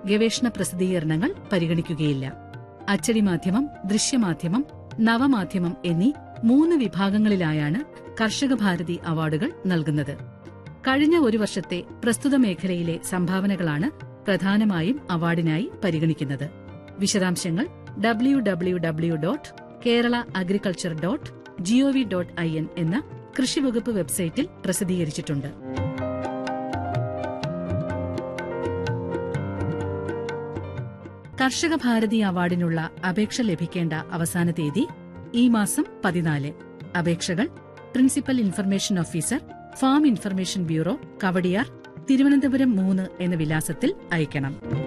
ഗവേഷണ പ്രസിദ്ധീകരണങ്ങൾ പരിഗണിക്കുകയില്ല അച്ചടി മാധ്യമം ദൃശ്യമാധ്യമം നവമാധ്യമം എന്നീ മൂന്ന് വിഭാഗങ്ങളിലായാണ് കർഷക ഭാരതി അവാർഡുകൾ നൽകുന്നത് കഴിഞ്ഞ ഒരു വർഷത്തെ പ്രസ്തുത മേഖലയിലെ സംഭാവനകളാണ് പ്രധാനമായും അവാർഡിനായി പരിഗണിക്കുന്നത് വിശദാംശങ്ങൾ W W W dot Kerala agriculture dot GOV dot I N എന്ന കൃഷിവകുപ്പ് വെബ്സൈറ്റിൽ പ്രസിദ്ധീകരിച്ചിട്ടുണ്ട് കർഷക ഭാരതി അവാർഡിനുള്ള അപേക്ഷ ലഭിക്കേണ്ട അവസാന തീയതി ഈ മാസം പതിനാല് അപേക്ഷകൾ principal information officer farm information bureau Kowdiar Thiruvananthapuram മൂന്ന് എന്ന വിലാസത്തിൽ അയക്കണം